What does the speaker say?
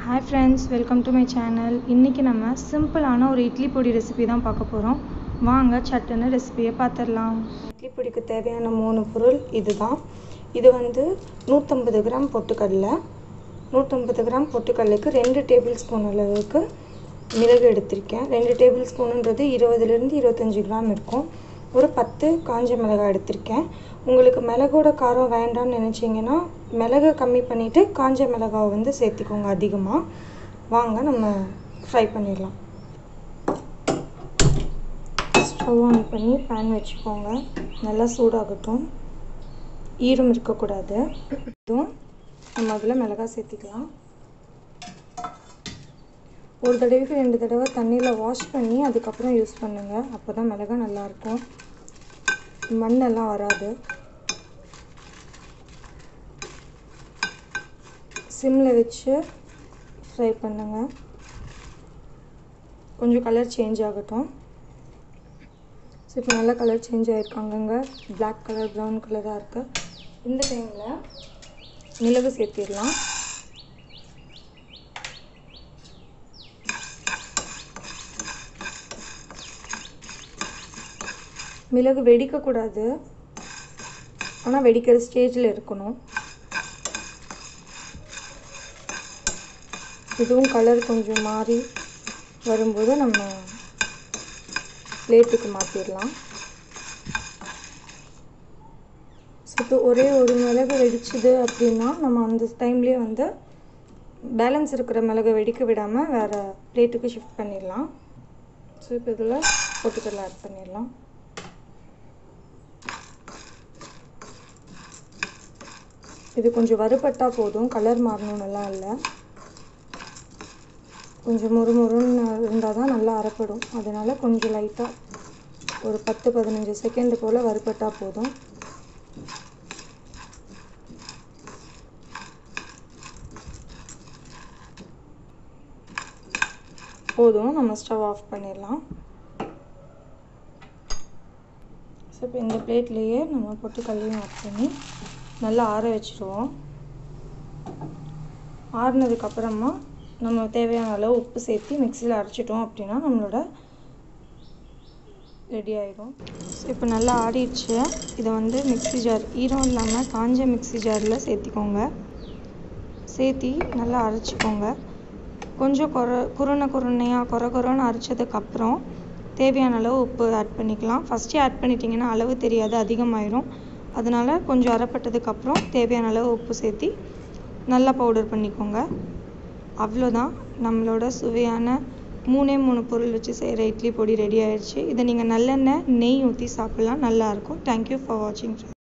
hi friends welcome to my channel இன்றைக்கி நம்ம சிம்பிளான ஒரு இட்லி பொடி ரெசிபி தான் பார்க்க போகிறோம் வாங்க சட்டுன்னு ரெசிபியை பார்த்துடலாம் இட்லி பொடிக்கு தேவையான மூணு பொருள் இதுதான் இது வந்து நூற்றம்பது கிராம் பொட்டுக்கடலை நூற்றம்பது கிராம் பொட்டுக்கடலைக்கு ரெண்டு டேபிள் ஸ்பூன் அளவுக்கு மிளகு எடுத்திருக்கேன் ரெண்டு டேபிள் ஸ்பூனுன்றது இருபதுலேருந்து இருபத்தஞ்சி கிராம் இருக்கும் ஒரு பத்து காஞ்ச மிளகாய் எடுத்திருக்கேன் உங்களுக்கு மிளகோட காரம் வேண்டாம்னு நினச்சிங்கன்னா மிளகை கம்மி பண்ணிவிட்டு காஞ்ச மிளகாவை வந்து சேர்த்திக்கோங்க அதிகமாக வாங்க நம்ம ஃப்ரை பண்ணிடலாம் ஸ்டவ் ஆன் பண்ணி பேன் வச்சுக்கோங்க நல்லா சூடாகட்டும் ஈரம் இருக்கக்கூடாது இதுவும் நம்ம அதில் மிளகாய் சேர்த்திக்கலாம் ஒரு தடவைக்கு ரெண்டு தடவை தண்ணியில் வாஷ் பண்ணி அதுக்கப்புறம் யூஸ் பண்ணுங்கள் அப்போ தான் மிளகாய் நல்லாயிருக்கும் மண்ணெல்லாம் வராது சிம்மில் வச்சு ஃப்ரை பண்ணுங்கள் கொஞ்சம் கலர் சேஞ்ச் ஆகட்டும் ஸோ இப்போ நல்லா கலர் சேஞ்ச் ஆகிருக்காங்கங்க பிளாக் கலர் ப்ரௌன் கலராக இருக்குது இந்த டைமில் மிளகு சேர்த்திடலாம் மிளகு வெடிக்கக்கூடாது ஆனால் வெடிக்கிற ஸ்டேஜில் இருக்கணும் இதுவும் கலர் கொஞ்சம் மாறி வரும்போது நம்ம பிளேட்டுக்கு மாற்றிடலாம் ஸோ இப்போ ஒரே ஒரு மிளகு வெடிச்சுது அப்படின்னா நம்ம அந்த டைம்லேயே வந்து பேலன்ஸ் இருக்கிற மிளகை வெடிக்க விடாமல் வேறு பிளேட்டுக்கு ஷிஃப்ட் பண்ணிடலாம் ஸோ இப்போ இதில் பொட்டுக்கடலை ஆட் பண்ணிடலாம் இது கொஞ்சம் வறுபட்டால் போதும் கலர் மாறணும்னுலாம் இல்லை கொஞ்சம் முறுமுறுன்னு இருந்தால் தான் நல்லா அரைப்படும் அதனால் கொஞ்சம் லைட்டாக ஒரு பத்து பதினஞ்சு செகண்டு போல் வறுபட்டால் போதும் போதும் நம்ம ஸ்டவ் ஆஃப் பண்ணிடலாம் ஸோ இப்போ இந்த பிளேட்லேயே நம்ம பொட்டுக்கல்லையும் ஆட் பண்ணி நல்லா ஆற வச்சுருவோம் ஆறுனதுக்கப்புறமா நம்ம தேவையான அளவு உப்பு சேர்த்து மிக்சியில் அரைச்சிட்டோம் அப்படின்னா நம்மளோட ரெடி ஆகிடும் ஸோ இப்போ நல்லா ஆறிடுச்சு இதை வந்து மிக்ஸி ஜார் ஈரம் இல்லாமல் காஞ்ச மிக்ஸி ஜாரில் சேர்த்திக்கோங்க சேர்த்தி நல்லா அரைச்சிக்கோங்க கொஞ்சம் குற குருணை குருணையாக குறை குறைன்னு அரைச்சதுக்கப்புறம் தேவையான அளவு உப்பு ஆட் பண்ணிக்கலாம் ஃபஸ்ட்டே ஆட் பண்ணிட்டீங்கன்னா அளவு தெரியாது அதிகமாயிரும் அதனால் கொஞ்சம் அரைப்பட்டதுக்கப்புறம் தேவையான அளவு உப்பு சேர்த்தி நல்லா பவுடர் பண்ணிக்கோங்க அவ்வளோதான் நம்மளோட சுவையான மூணே மூணு பொருள் வச்சு செய்கிற இட்லி பொடி ரெடி ஆயிடுச்சு இதை நீங்கள் நல்லெண்ணெய் நெய் ஊற்றி சாப்பிட்லாம் நல்லாயிருக்கும் தேங்க்யூ ஃபார் வாட்சிங்